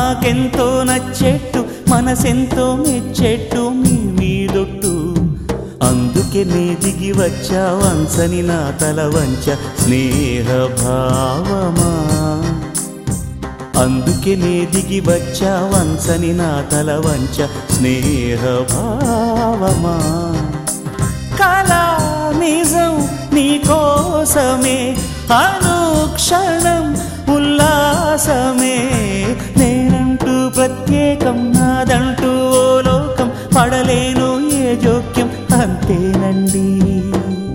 నాకెంతో నచ్చెట్టు మనసెంతో మెచ్చెట్టు మీ మీదొట్టు అందుకే నే దిగి వచ్చా వంచని నా తల వంచ స్నేహ భావమా అందుకే నే దిగి వచ్చా వంచని నా తల వంచ స్నేహ భావమా కళా నిజం నీకోసమే అనుక్షణం ఉల్లాసమే నేనంటూ ప్రత్యేకం నాదంటూ ఓ లోకం పడలేను ఏ జోక్యం అంతేనండి